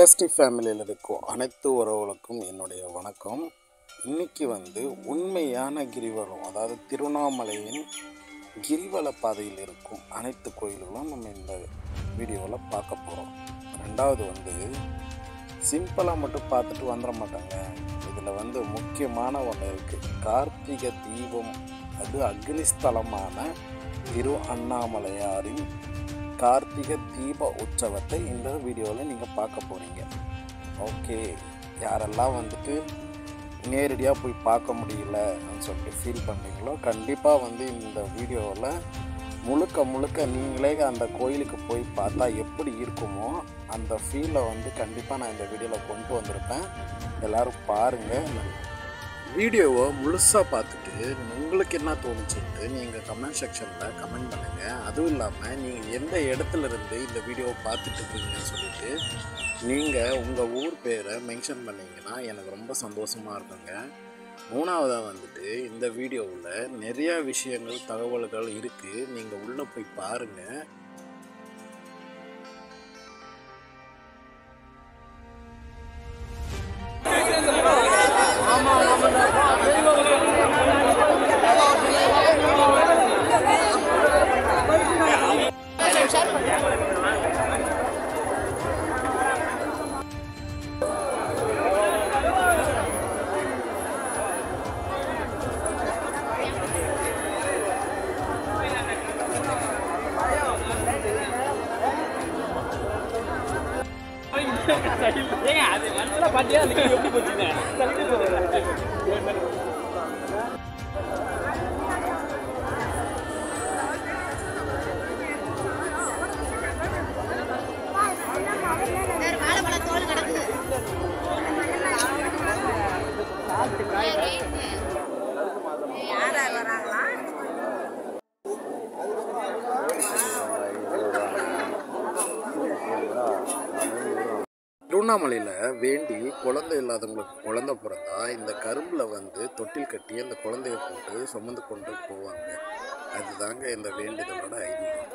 LSD ஃபேமிலியில் இருக்கும் அனைத்து உறவுகளுக்கும் என்னுடைய வணக்கம் இன்னைக்கு வந்து உண்மையான கிரிவலம் அதாவது திருவண்ணாமலையின் கிரிவல பாதையில் இருக்கும் அனைத்து கோயில்களும் நம்ம இந்த வீடியோவில் பார்க்க போகிறோம் ரெண்டாவது வந்து சிம்பிளாக மட்டும் பார்த்துட்டு வந்துட மாட்டாங்க இதில் வந்து முக்கியமான ஒன்று இருக்குது கார்த்திகை தீபம் அது அக்னிஸ்தலமான திரு அண்ணாமலையாரின் கார்த்திகை தீப உற்சவத்தை இந்த வீடியோவில் நீங்கள் பார்க்க போகிறீங்க ஓகே யாரெல்லாம் வந்துட்டு நேரடியாக போய் பார்க்க முடியலன்னு சொல்லிட்டு ஃபீல் பண்ணுறீங்களோ கண்டிப்பாக வந்து இந்த வீடியோவில் முழுக்க முழுக்க நீங்களே அந்த கோயிலுக்கு போய் பார்த்தா எப்படி இருக்குமோ அந்த ஃபீலை வந்து கண்டிப்பாக நான் இந்த வீடியோவில் கொண்டு வந்திருப்பேன் எல்லோரும் பாருங்கள் வீடியோவை முழுசாக பார்த்துட்டு உங்களுக்கு என்ன தோணுச்சுன்ட்டு நீங்கள் கமெண்ட் செக்ஷனில் கமெண்ட் பண்ணுங்கள் அதுவும் இல்லாமல் நீங்கள் எந்த இடத்துல இருந்து இந்த வீடியோவை பார்த்துட்டு இருக்கீங்கன்னு சொல்லிட்டு நீங்கள் உங்கள் ஊர் பேரை மென்ஷன் பண்ணீங்கன்னா எனக்கு ரொம்ப சந்தோஷமாக இருக்குங்க மூணாவதாக வந்துட்டு இந்த வீடியோவில் நிறையா விஷயங்கள் தகவல்கள் இருக்குது நீங்கள் உள்ளே போய் பாருங்கள் ஏங்க அது மனசுல பாத்தியா அந்த கேள்வி எப்படி போச்சுங்க தள்ளிட்டு போகுது. வேற வாழைப்பழ தோல் கிடக்குது யார் யார் வராங்களா திருவண்ணாமலையில் வேண்டி குழந்தை இல்லாதவங்களுக்கு குழந்தை பிறந்தா இந்த கரும்பில் வந்து தொட்டில் கட்டி அந்த குழந்தைய போட்டு சுமந்து கொண்டு போவாங்க அதுதாங்க இந்த வேண்டுதலோட ஐதீகம்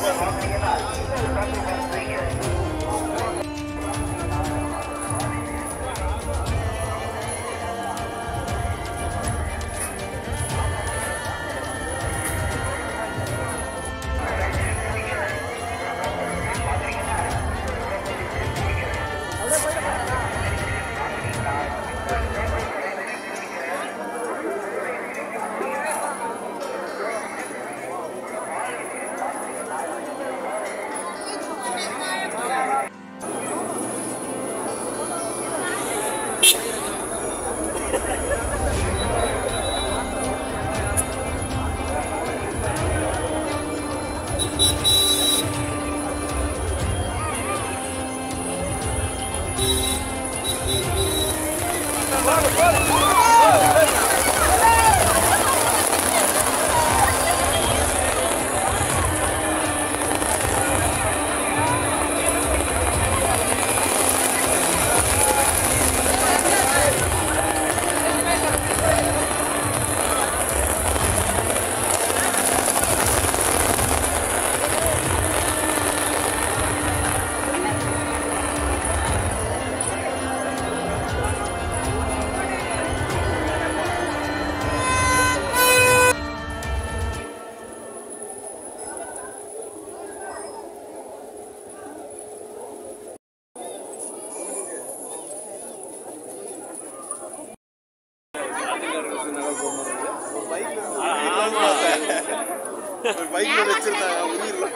பைக்ல வச்சிருந்தாங்க உயிர்ல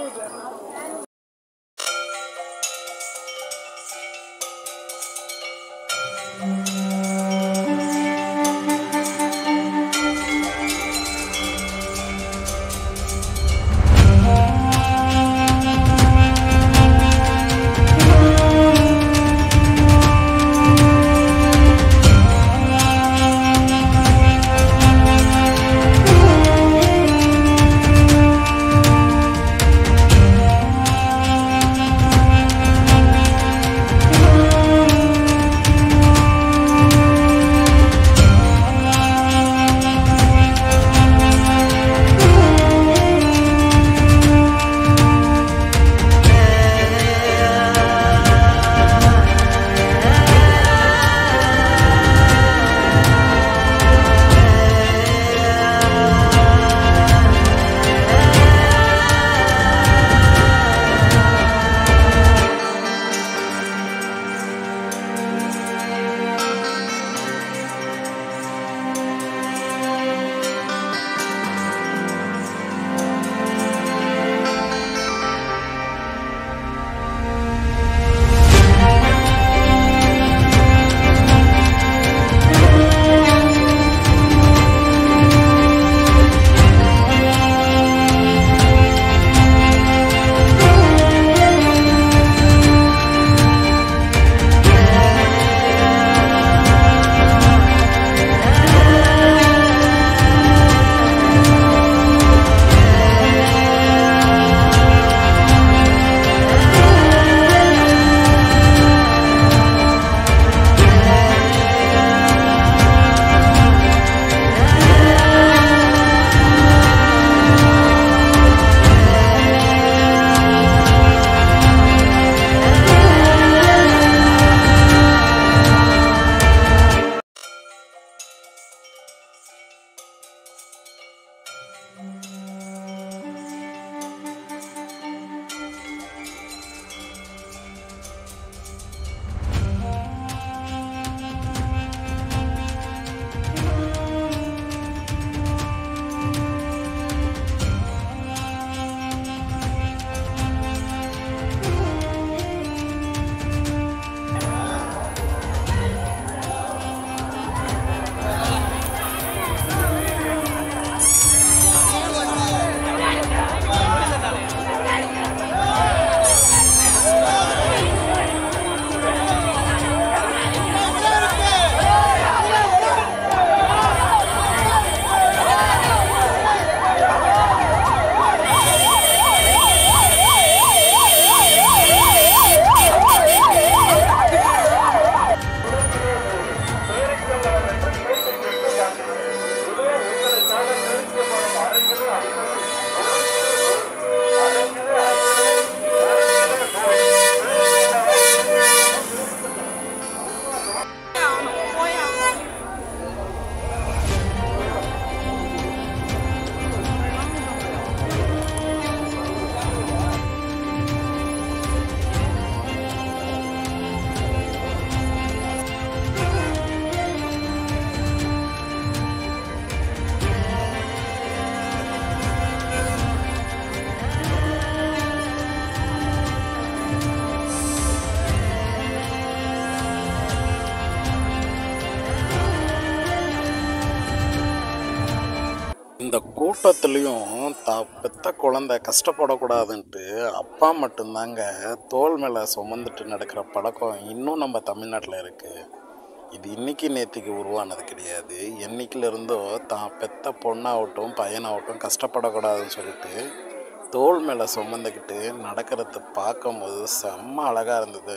இந்த கூட்டத்துலேயும் தா பெத்த குழந்தை கஷ்டப்படக்கூடாதுன்ட்டு அப்பா மட்டும்தாங்க தோள் மேலே சுமந்துட்டு நடக்கிற பழக்கம் இன்னும் நம்ம தமிழ்நாட்டில் இருக்குது இது இன்னைக்கு நேற்றுக்கு உருவானது கிடையாது என்னைக்கிலிருந்தோ தான் பெத்த பொண்ணாகட்டும் பையனாகட்டும் கஷ்டப்படக்கூடாதுன்னு சொல்லிட்டு தோள் மேலே சுமந்துக்கிட்டு நடக்கிறத பார்க்கும்போது செம்ம அழகாக இருந்தது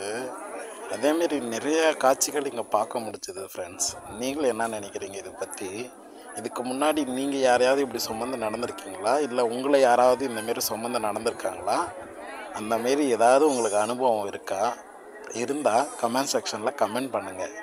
அதேமாரி நிறைய காட்சிகள் இங்கே பார்க்க முடிச்சுது ஃப்ரெண்ட்ஸ் நீங்களும் என்ன நினைக்கிறீங்க இதை பற்றி இதுக்கு முன்னாடி நீங்கள் யாரையாவது இப்படி சுமந்து நடந்திருக்கீங்களா இல்லை உங்களை யாராவது இந்தமாரி சுமந்து நடந்திருக்காங்களா அந்த மாரி ஏதாவது உங்களுக்கு அனுபவம் இருக்கா இருந்தால் கமெண்ட் செக்ஷனில் கமெண்ட் பண்ணுங்கள்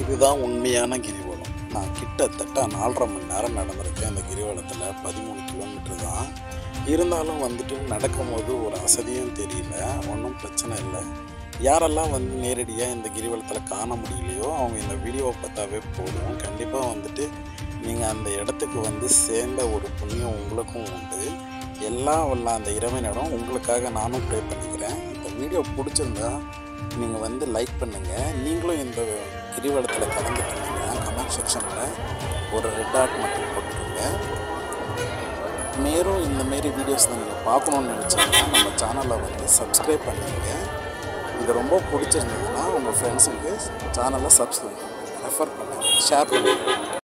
இதுதான் உண்மையான கிரிவலம் நான் கிட்டத்தட்ட நாலரை மணி நேரம் நடந்திருக்கேன் அந்த கிரிவலத்தில் பதிமூணு கிலோமீட்டர் தான் இருந்தாலும் வந்துட்டு நடக்கும்போது ஒரு அசதியும் தெரியல ஒன்றும் பிரச்சனை இல்லை யாரெல்லாம் வந்து நேரடியாக இந்த கிரிவலத்தில் காண முடியலையோ அவங்க இந்த வீடியோவை பார்த்தாவே போதும் கண்டிப்பாக வந்துட்டு நீங்கள் அந்த இடத்துக்கு வந்து சேர்ந்த ஒரு புண்ணியம் உங்களுக்கும் உண்டு எல்லாம் வல்ல அந்த இறைவனிடம் உங்களுக்காக நானும் ப்ரே பண்ணிக்கிறேன் இந்த வீடியோ பிடிச்சிருந்தா நீங்கள் வந்து லைக் பண்ணுங்கள் நீங்களும் இந்த கிரிவலத்தில் கலந்துக்கிட்டீங்கன்னா கமெண்ட் செக்ஷனில் ஒரு ரெட் ஆர்ட் மட்டும் போட்டுருங்க மேலும் இந்த மாரி வீடியோஸ் நீங்கள் பார்க்கணுன்னு நினச்சிங்கன்னா நம்ம சேனலை வந்து சப்ஸ்கிரைப் பண்ணிடுங்க இது ரொம்ப பிடிச்சிருந்ததுன்னா உங்கள் ஃப்ரெண்ட்ஸுக்கு சேனலை சப்ஸ்கிரைப் ரெஃபர் பண்ணுங்கள் ஷேர் பண்ணுங்கள்